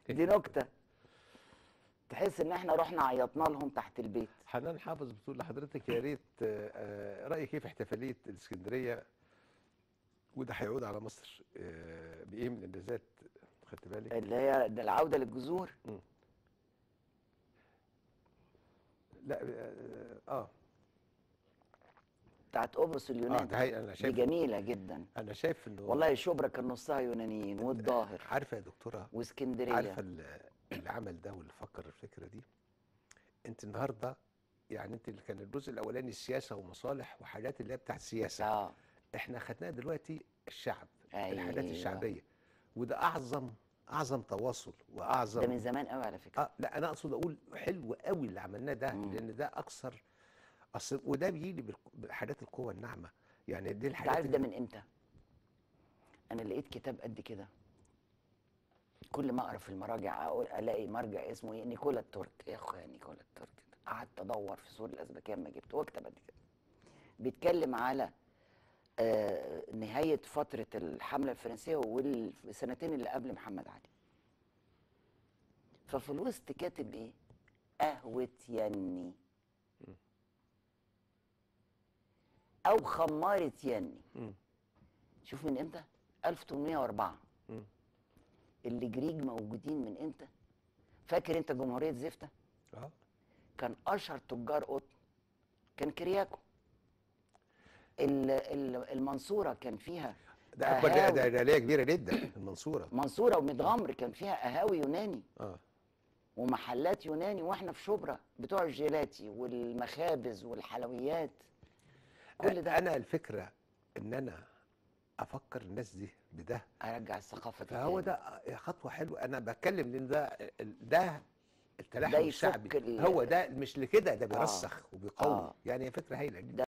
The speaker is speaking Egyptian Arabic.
دي نكته تحس ان احنا رحنا عيطنا لهم تحت البيت حنان حافظ بتقول لحضرتك يا ريت آه، آه، رايك ايه في احتفاليه الاسكندريه وده هيعود على مصر آه، بايه من انجازات خدت بالك اللي هي ده العوده للجذور لا اه اه, بتاعت قبرص آه اليونان ده هي انا دي شايف جميله جدا انا شايف انه والله شبرا كان نصها يونانيين والظاهر عارفه يا دكتوره واسكندريه عارفه ال- اللي عمل ده واللي فكر الفكره دي انت النهارده يعني انت اللي كان الجزء الاولاني السياسه ومصالح وحاجات اللي هي بتاعت السياسه اه احنا خدناها دلوقتي الشعب أيوة. الحاجات الشعبيه وده اعظم اعظم تواصل واعظم ده من زمان قوي على فكره اه لا انا اقصد اقول حلو قوي اللي عملناه ده مم. لان ده اكثر اصل وده بيجي بالق- بحاجات القوه الناعمه يعني دي انت الحاجات عارف ده اللي- من امتى انا لقيت كتاب قد كده كل ما اقرا في المراجع اقول الاقي مرجع اسمه ايه نيكولا الترك يا اخويا نيكولا الترك ده. قعدت ادور في سور الازبكيه ما جبت هو كتاب قد كده بيتكلم على آه نهايه فتره الحمله الفرنسيه والسنتين اللي قبل محمد علي ففي الوسط كاتب ايه قهوه يني او خماره يني مم. شوف من امتى 1804 مم. اللي جريج موجودين من امتى فاكر انت جمهوريه زفته اه كان اشهر تجار قطن كان كرياكو ال- ال- المنصوره كان فيها ده اكبر ده قهاوي. ده ده آلية كبيره جدا المنصوره منصوره ومتغمر كان فيها قهاوي يوناني اه ومحلات يوناني واحنا في شبرا بتوع الجيلاتي والمخابز والحلويات كل ده انا الفكره ان انا افكر الناس دي بده ارجع الثقافه دي فهو تاني. ده خطوه حلوه انا بتكلم لان ده ده التلاحم ده يفك الشعبي ال- هو ده مش لكده ده بيرسخ وبيقوي آه. يعني هي فكره هايله جدا ده